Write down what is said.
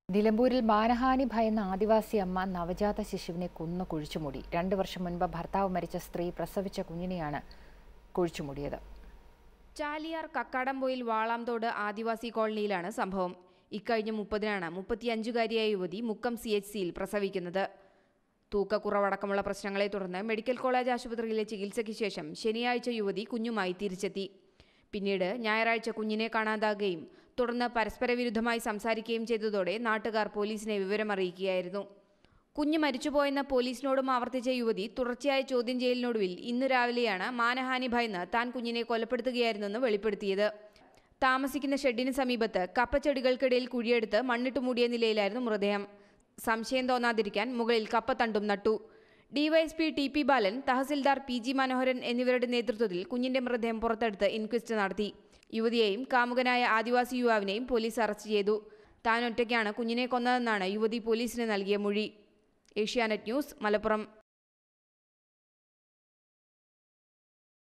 നിലമ്പൂരിൽ മാനഹാനി ഭയന്ന ആദിവാസി അമ്മ നവജാത ശിശുവിനെ കൊന്നു കുഴിച്ചുമൂടി രണ്ട് വർഷം മുൻപ് ഭർത്താവ് മരിച്ച സ്ത്രീ പ്രസവിച്ച കുഞ്ഞിനെയാണ് കുഴിച്ചുമൂടിയത് ചാലിയാർ കക്കാടംപൊയിൽ വാളാംതോട് ആദിവാസി കോളനിയിലാണ് സംഭവം ഇക്കഴിഞ്ഞ മുപ്പതിനാണ് മുപ്പത്തിയഞ്ചുകാരിയായ യുവതി മുക്കം സി എച്ച് സിയിൽ പ്രസവിക്കുന്നത് തൂക്കക്കുറവടക്കമുള്ള പ്രശ്നങ്ങളെ തുടർന്ന് മെഡിക്കൽ കോളേജ് ആശുപത്രിയിലെ ചികിത്സയ്ക്ക് ശേഷം ശനിയാഴ്ച യുവതി കുഞ്ഞുമായി തിരിച്ചെത്തി പിന്നീട് ഞായറാഴ്ച കുഞ്ഞിനെ കാണാതാകുകയും തുടർന്ന് പരസ്പര വിരുദ്ധമായി സംസാരിക്കുകയും ചെയ്തതോടെ നാട്ടുകാർ പോലീസിനെ വിവരമറിയിക്കുകയായിരുന്നു കുഞ്ഞ് മരിച്ചുപോയെന്ന പോലീസിനോടും ആവർത്തിച്ച യുവതി തുടർച്ചയായ ചോദ്യം ചെയ്യലിനൊടുവിൽ ഇന്ന് രാവിലെയാണ് മാനഹാനി ഭയന്ന് താൻ കുഞ്ഞിനെ കൊലപ്പെടുത്തുകയായിരുന്നെന്ന് വെളിപ്പെടുത്തിയത് താമസിക്കുന്ന ഷെഡിന് സമീപത്ത് കപ്പച്ചെടികൾക്കിടയിൽ കുഴിയെടുത്ത് മണ്ണിട്ട് മൂടിയ നിലയിലായിരുന്നു മൃതദേഹം സംശയം തോന്നാതിരിക്കാൻ മുകളിൽ കപ്പത്തണ്ടും നട്ടു ഡിവൈഎസ്പി ടി പി ബാലൻ തഹസിൽദാർ പി ജി മനോഹരൻ എന്നിവരുടെ നേതൃത്വത്തിൽ കുഞ്ഞിന്റെ മൃതദേഹം പുറത്തെടുത്ത് ഇൻക്വസ്റ്റ് നടത്തി യുവതിയെയും കാമുകനായ ആദിവാസി യുവാവിനെയും പോലീസ് അറസ്റ്റ് ചെയ്തു താൻ ഒറ്റയ്ക്കാണ് കുഞ്ഞിനെ കൊന്നതെന്നാണ് യുവതി പോലീസിന് നൽകിയ മൊഴി ഏഷ്യാനെറ്റ് ന്യൂസ് മലപ്പുറം